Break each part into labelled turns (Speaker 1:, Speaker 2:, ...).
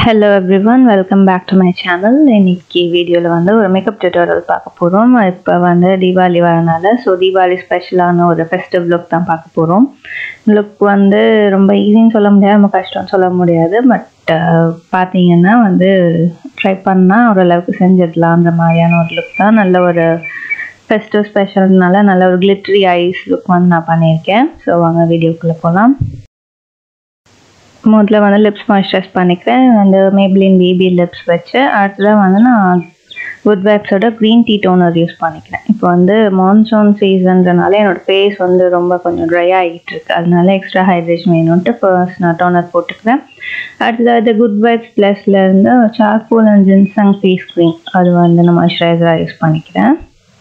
Speaker 1: hello everyone welcome back to my channel இன்னைக்கு வீடியோவில் வந்து ஒரு மேக்கப் டியூட்டோரியல் பார்க்க போகிறோம் இப்போ வந்து தீபாவளி வரனால ஸோ தீபாவளி ஸ்பெஷலான ஒரு ஃபெஸ்டிவ் லுக் தான் பார்க்க போகிறோம் லுக் வந்து ரொம்ப ஈஸின்னு சொல்ல முடியாது ரொம்ப கஷ்டம்னு சொல்ல முடியாது பட் பார்த்தீங்கன்னா வந்து ட்ரை பண்ணால் ஓரளவுக்கு செஞ்சிடலான்ற மாதிரியான ஒரு லுக் தான் நல்ல ஒரு ஃபெஸ்டிவ் ஸ்பெஷல்னால நல்ல ஒரு கிளிட்ரி ஐஸ் லுக் வந்து நான் பண்ணியிருக்கேன் ஸோ வாங்க வீடியோக்குள்ளே போகலாம் முதல்ல வந்து லிப்ஸ் மாய்ஸ்சரைஸ் பண்ணிக்கிறேன் அந்த மேப்ளின் பேபி லிப்ஸ் வச்சு அடுத்ததாக வந்து நான் குட் வைப்ஸோட க்ரீன் டீ டோனர் யூஸ் பண்ணிக்கிறேன் இப்போ வந்து மான்சூன் சீசன்றனால என்னோடய ஃபேஸ் வந்து ரொம்ப கொஞ்சம் ட்ரை ஆகிட்டு இருக்கு அதனால எக்ஸ்ட்ரா ஹைட்ரேஷன் வேணும்ட்டு ஃபர்ஸ்ட் நான் டோனர் போட்டுக்கிறேன் அடுத்தது குட் வைப்ஸ் ப்ளஸ்லேருந்து charcoal and ginseng face cream அது வந்து நான் மாய்ஸ்சரைசராக யூஸ் பண்ணிக்கிறேன்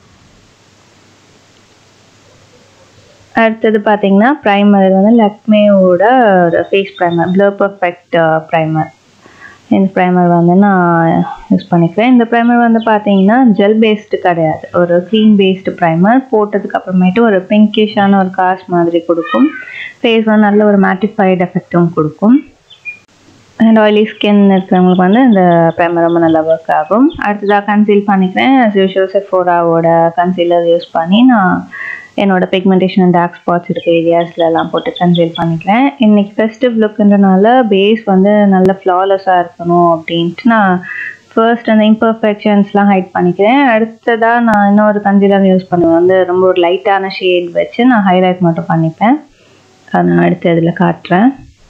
Speaker 1: அடுத்தது பார்த்தீங்கன்னா ப்ரைமர் வந்து லக்மேவோட ஒரு face primer blur perfect primer இந்த ப்ரைமர் வந்து நான் யூஸ் பண்ணிக்கிறேன் இந்த ப்ரைமர் வந்து பார்த்தீங்கன்னா ஜெல் பேஸ்டு கிடையாது ஒரு க்ரீம் பேஸ்டு ப்ரைமர் போட்டதுக்கு அப்புறமேட்டு ஒரு பிங்கிஷான ஒரு காஸ் மாதிரி கொடுக்கும் ஃபேஸ் வந்து நல்ல ஒரு மேட்டிஃபைடு எஃபெக்டும் கொடுக்கும் அண்ட் ஆயிலி ஸ்கின் இருக்கிறவங்களுக்கு வந்து இந்த ப்ரைமர் ரொம்ப நல்லா ஒர்க் ஆகும் அடுத்ததாக கன்சீல் பண்ணிக்கிறேன் அஸ் யூஷுவல் செஃபோராவோட கன்சீலர் யூஸ் பண்ணி நான் என்னோட பிக்மெண்டேஷன் அண்ட் டார்க் ஸ்பாட்ஸ் இருக்க ஏரியாஸ்லலாம் போட்டு கன்சீல் பண்ணிக்கிறேன் இன்றைக்கி ஃபெஸ்டிவ் லுக்குன்றனால பேஸ் வந்து நல்ல ஃப்ளாலெஸ்ஸாக இருக்கணும் அப்படின்ட்டு நான் ஃபர்ஸ்ட் அந்த இம்பர்ஃபெக்ஷன்ஸ்லாம் ஹைட் பண்ணிக்கிறேன் அடுத்ததாக நான் இன்னொரு கன்சீலர் யூஸ் பண்ணுவேன் வந்து ரொம்ப ஒரு லைட்டான ஷேட் வச்சு நான் ஹைலைட் மட்டும் பண்ணிப்பேன் அதை நான் அடுத்து இதில் காட்டுறேன்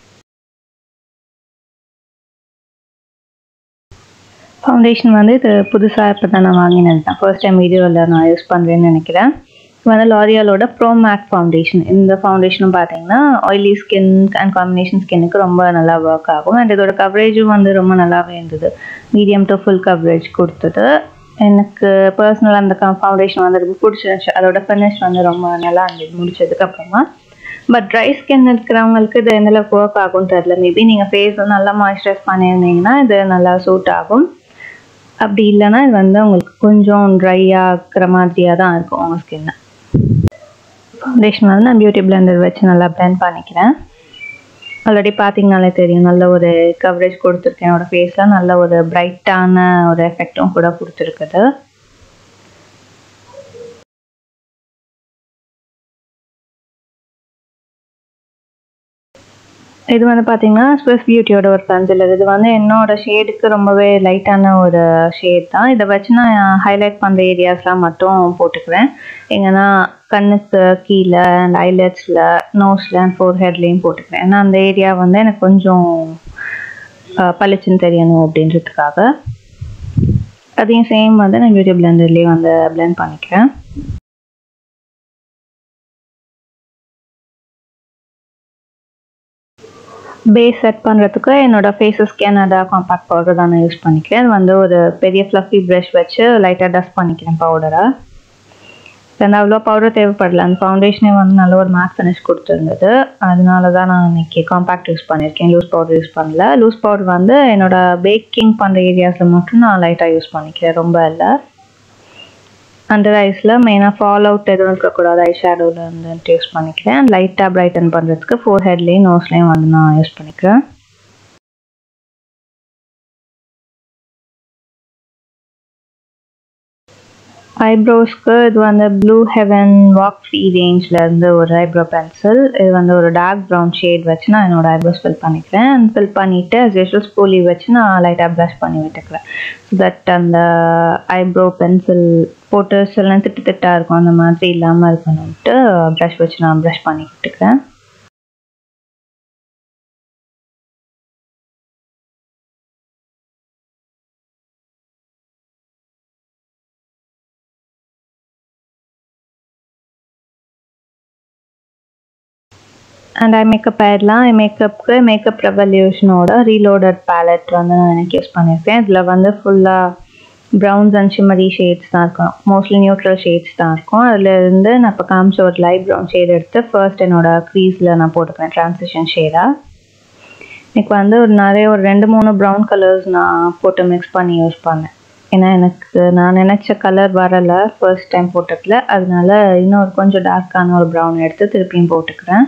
Speaker 1: ஃபவுண்டேஷன் வந்து இது புதுசாக இப்போ தான் நான் வாங்கினது தான் ஃபர்ஸ்ட் டைம் வீடியோவில் நான் யூஸ் பண்ணுறேன்னு நினைக்கிறேன் வந்து லாரியாலோட ப்ரோ மேட் ஃபவுண்டேஷன் இந்த ஃபவுண்டேஷனும் பார்த்தீங்கன்னா ஆயிலி ஸ்கின் அண்ட் காம்பினேஷன் ஸ்கின்னுக்கு ரொம்ப நல்லா ஒர்க் ஆகும் அண்ட் இதோட கவரேஜும் வந்து ரொம்ப நல்லாவே இருந்தது மீடியம் டு ஃபுல் கவரேஜ் கொடுத்தது எனக்கு பர்சனலாக அந்த ஃபவுண்டேஷன் வந்து ரொம்ப பிடிச்சிருந்துச்சு அதோட ஃபினிஷ் வந்து ரொம்ப நல்லா இருந்தது முடிச்சதுக்கப்புறமா பட் ட்ரை ஸ்கின் இருக்கிறவங்களுக்கு இது எந்தளவுக்கு ஒர்க் ஆகும் தெரில மேபி நீங்கள் ஃபேஸ் வந்து நல்லா மாய்ஸ்சரைஸ் பண்ணியிருந்தீங்கன்னா இது நல்லா சூட் ஆகும் அப்படி இல்லைன்னா இது வந்து உங்களுக்கு கொஞ்சம் ட்ரையாக இருக்கிற மாதிரியாக தான் இருக்கும் உங்கள் ஸ்கின்னு ஃபவுண்டேஷன் வந்து நான் பியூட்டி பிளெண்டர் வச்சு நல்லா பிளெண்ட் பண்ணிக்கிறேன் ஆல்ரெடி பார்த்தீங்கனாலே தெரியும் நல்ல ஒரு கவரேஜ் கொடுத்துருக்கேன் என்னோடய ஃபேஸில் நல்ல ஒரு பிரைட்டான ஒரு எஃபெக்டும் கூட கொடுத்துருக்குது இது வந்து பார்த்தீங்கன்னா ஸ்விஸ் பியூட்டியோட ஒரு கன்சிலர் இது வந்து என்னோட ஷேடுக்கு ரொம்பவே லைட்டான ஒரு ஷேட் தான் இதை வச்சு நான் ஹைலைட் பண்ணுற ஏரியாஸ்லாம் மட்டும் போட்டுக்கிறேன் எங்கன்னா கண்ணுக்கு கீழே அண்ட் ஐலட்ஸில் நோஸில் அண்ட் ஃபோர் ஹெட்லேயும் போட்டுக்கிறேன் ஏன்னா அந்த ஏரியா வந்து எனக்கு கொஞ்சம் பளிச்சுன்னு தெரியணும் அப்படின்றதுக்காக அதையும் சேம் வந்து நான் பியூட்டி பிளெண்டர்லேயும் வந்து பிளெண்ட் பண்ணிக்கிறேன் பேஸ் செட் பண்ணுறதுக்கு என்னோடய ஃபேஸஸ் கேனடா காம்பேக்ட் பவுடர் தான் நான் யூஸ் பண்ணிக்கிறேன் அது வந்து ஒரு பெரிய ஃப்ளஃபி ப்ரஷ் வச்சு லைட்டாக டஸ்ட் பண்ணிக்கிறேன் பவுடரை வந்து அவ்வளோ பவுடர் தேவைப்படல அந்த ஃபவுண்டேஷனே வந்து நல்ல ஒரு மேட் ஃபினிஷ் கொடுத்துருந்தது அதனால தான் நான் இன்னைக்கு காம்பேக்ட் யூஸ் பண்ணியிருக்கேன் லூஸ் பவுடர் யூஸ் பண்ணல லூஸ் பவுடர் வந்து என்னோட பேக்கிங் பண்ணுற ஏரியாஸில் மட்டும் நான் லைட்டாக யூஸ் பண்ணிக்கிறேன் ரொம்ப இல்லை அண்டர் ஐஸில் மெயினாக ஃபால் அவுட் எதுவும் இருக்கக்கூடாது ஐ ஷேடோவில் வந்துட்டு யூஸ் பண்ணிக்கிறேன் லைட்டாக பிரைட்டன் பண்ணுறதுக்கு ஃபோர் ஹெட்லேயும் நோஸ்லேயும் வந்து நான் யூஸ் பண்ணிக்கிறேன் ஐப்ரோஸ்க்கு இது வந்து ப்ளூ ஹெவன் வாக் ஃப்ரீ ரேஞ்சில் இருந்து ஒரு ஐப்ரோ பென்சில் இது வந்து ஒரு டார்க் ப்ரௌன் ஷேட் வச்சு நான் என்னோட ஐப்ரோஸ் ஃபில் பண்ணிக்கிறேன் ஃபில் பண்ணிவிட்டு அஸ் யூஷுவல் ஸ்பூலி வச்சு நான் லைட்டாக ப்ரஷ் பண்ணி விட்டுக்கிறேன் ஸோ தட் அந்த ஐப்ரோ பென்சில் போட்டு சில திட்டு திட்டாக இருக்கும் அந்த மாதிரி இல்லாமல் இருக்கணும்ட்டு ப்ரஷ் வச்சு நான் ப்ரஷ் பண்ணி விட்டுக்கிறேன் அண்ட் ஐ மேக்கப் ஆயிடலாம் ஐ மேக்கப்புக்கு மேக்கப் ரெவல்யூஷனோட ரீலோடட் பேலட் வந்து நான் எனக்கு யூஸ் பண்ணியிருக்கேன் இதில் வந்து ஃபுல்லாக ப்ரௌன்ஸ் அண்ட் ஷிமரி ஷேட்ஸ் தான் இருக்கும் மோஸ்ட்லி நியூட்ரல் ஷேட்ஸ் தான் இருக்கும் அதுலேருந்து நான் இப்போ காமிச்ச ஒரு லைட் ப்ரௌன் ஷேட் எடுத்து ஃபர்ஸ்ட் என்னோட க்ரீஸில் நான் போட்டுக்கிறேன் ட்ரான்சிஷன் ஷேடாக எனக்கு வந்து ஒரு நிறைய ஒரு ரெண்டு மூணு ப்ரௌன் கலர்ஸ் நான் போட்டு மிக்ஸ் பண்ணி யூஸ் பண்ணேன் ஏன்னா எனக்கு நான் நினச்ச கலர் வரலை ஃபர்ஸ்ட் டைம் போட்டதில் அதனால இன்னும் ஒரு கொஞ்சம் டார்க்கான ஒரு ப்ரௌன் எடுத்து திருப்பியும் போட்டுக்கிறேன்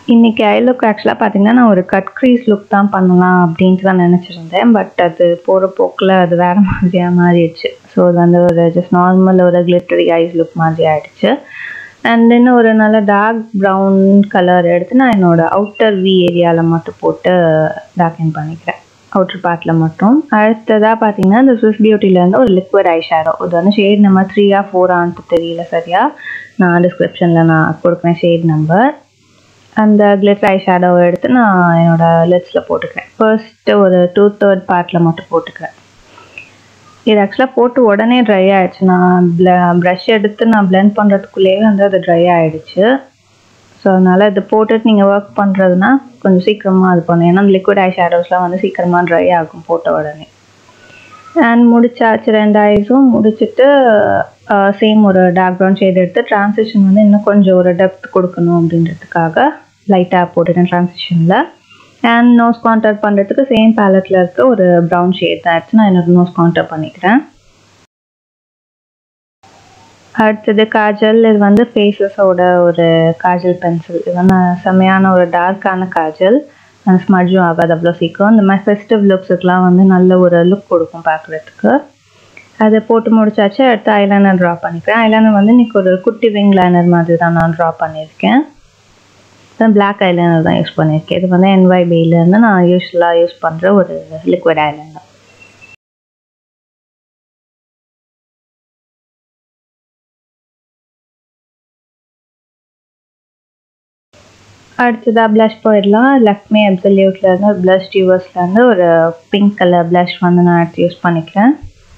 Speaker 1: இன்னைக்கு ஐ லுக் ஆக்சுவலாக பார்த்தீங்கன்னா நான் ஒரு கட் க்ரீஸ் லுக் தான் பண்ணலாம் அப்படின்ட்டு தான் நினச்சிருந்தேன் பட் அது போகிற போக்கில் அது வேறு மாதிரியாக மாறிடுச்சு ஸோ அது வந்து ஒரு ஜஸ்ட் நார்மல் ஒரு கிளிட்டரி ஐஸ் லுக் மாதிரி ஆயிடுச்சு அண்ட் தென் ஒரு நல்ல டார்க் ப்ரௌன் கலர் எடுத்து நான் என்னோட அவுட்டர் வி ஏரியாவில் மட்டும் போட்டு டார்க்கன் பண்ணிக்கிறேன் அவுட்டர் பார்ட்டில் மட்டும் அடுத்ததாக பார்த்தீங்கன்னா இந்த ஸ்விஸ் பியூட்டிலேருந்து ஒரு லிக்விட் ஐ ஷேடோ இது வந்து ஷேட் நம்பர் த்ரீயா ஃபோரான்ட்டு தெரியல சரியா நான் டிஸ்கிரிப்ஷனில் நான் கொடுக்குறேன் ஷேட் நம்பர் அந்த கிளிட்டர் ஐ ஷேடோவை எடுத்து நான் என்னோட லிப்ஸில் போட்டுக்கிறேன் ஃபர்ஸ்ட்டு ஒரு டூ தேர்ட் பார்ட்டில் மட்டும் போட்டுக்கிறேன் இது ஆக்சுவலாக போட்டு உடனே ட்ரை ஆயிடுச்சு நான் ப்ரஷ் எடுத்து நான் பிளெண்ட் பண்ணுறதுக்குள்ளேயே வந்து அது ட்ரை ஆயிடுச்சு ஸோ அதனால் இது போட்டுட்டு நீங்கள் ஒர்க் பண்ணுறதுனா கொஞ்சம் சீக்கிரமாக இது பண்ணும் ஏன்னா லிக்விட் ஐ ஷேடோஸ்லாம் வந்து சீக்கிரமாக ட்ரை ஆகும் போட்ட உடனே அண்ட் முடிச்சாச்சு ரெண்டு ஐஸும் முடிச்சுட்டு சேம் ஒரு டார்க் ப்ரௌன் ஷேட் எடுத்து ட்ரான்சிஷன் வந்து இன்னும் கொஞ்சம் ஒரு டெப்த் கொடுக்கணும் அப்படின்றதுக்காக லைட்டாக போட்டுட்டேன் ட்ரான்சிஷனில் அண்ட் நோஸ் கான்டர் பண்ணுறதுக்கு சேம் பேலட்டில் இருக்க ஒரு ப்ரௌன் ஷேட் தான் எடுத்து நான் என்னோட நோஸ் கான்டர் பண்ணிக்கிறேன் அடுத்தது காஜல் இது வந்து ஃபேஸஸோட ஒரு காஜல் பென்சில் இது வந்து செம்மையான ஒரு டார்க்கான காஜல் ஸ்மட்ஜும் ஆகாது அவ்வளோ சீக்கிரம் இந்த மாதிரி ஃபெஸ்டிவ் லுக்ஸுக்கெலாம் வந்து நல்ல ஒரு லுக் கொடுக்கும் பார்க்குறதுக்கு அதை போட்டு முடிச்சாச்சு அடுத்து ஐலைனர் ட்ரா பண்ணிக்கிறேன் ஐலைனர் வந்து இன்றைக்கி ஒரு குட்டி விங் லைனர் மாதிரி தான் நான் ட்ரா பண்ணியிருக்கேன் பிளாக் ஐலைனர் தான் யூஸ் பண்ணியிருக்கேன் இது வந்து என்ஒய்பிலேருந்து நான் யூஸ்வலாக யூஸ் பண்ணுற ஒரு லிக்விட் ஐலைனர் அடுத்ததாக ப்ளஷ் போயிடலாம் லக்ஷ்மி அப்சல்யூட்லேருந்து ஒரு ப்ளஷ் டியூவர்ஸ்லேருந்து ஒரு பிங்க் கலர் ப்ளஷ் வந்து நான் எடுத்து யூஸ் பண்ணிக்கிறேன்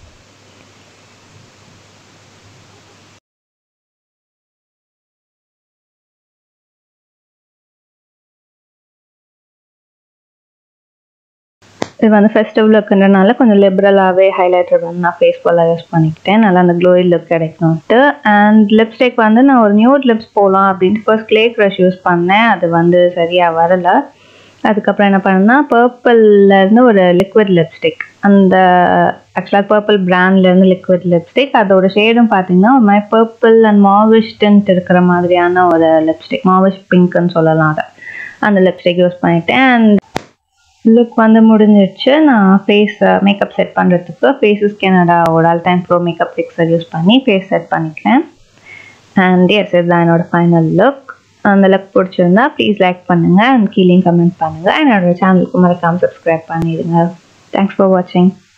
Speaker 1: இது வந்து ஃபெஸ்டிவ் லுக்குன்றனால கொஞ்சம் லிபரலாகவே ஹைலைட்டர் வந்து நான் ஃபேஸ் ஃபுல்லாக யூஸ் பண்ணிக்கிட்டேன் நல்லா அந்த க்ளோயி லுக் கிடைக்கணும்ட்டு அண்ட் லிப்ஸ்டிக் வந்து நான் ஒரு நியூட் லிப்ஸ் போகலாம் அப்படின்ட்டு ஃபர்ஸ்ட் க்ளே க்ரஷ் யூஸ் பண்ணேன் அது வந்து சரியாக வரலை அதுக்கப்புறம் என்ன பண்ணேன்னா பர்பிள்லேருந்து ஒரு லிக்விட் லிப்ஸ்டிக் அந்த ஆக்சுவலாக பர்பிள் பிராண்ட்லேருந்து லிக்விட் லிப்ஸ்டிக் அதோட ஷேடும் பார்த்தீங்கன்னா ஒரு மாதிரி பர்பிள் அண்ட் மாவிஷ் டென்ட் இருக்கிற மாதிரியான ஒரு லிப்ஸ்டிக் மாவிஷ் பிங்க்னு சொல்லலாம் அதை அந்த லிப்ஸ்டிக் யூஸ் பண்ணிட்டேன் அண்ட் லுக் வந்து முடிஞ்சிடுச்சு நான் ஃபேஸ் மேக்கப் செட் பண்ணுறதுக்கு ஃபேஸஸ் கெனடாவோட all time pro makeup fixer use பண்ணி ஃபேஸ் செட் பண்ணிக்கிறேன் அண்ட் எஸ் இதுதான் என்னோட ஃபைனல் லுக் அந்த லுக் பிடிச்சிருந்தா ப்ளீஸ் லைக் பண்ணுங்கள் அண்ட் கீழே கமெண்ட் பண்ணுங்கள் என்னோட சேனலுக்கு மறக்காமல் சப்ஸ்கிரைப் பண்ணிடுங்க தேங்க்ஸ் ஃபார் வாட்சிங்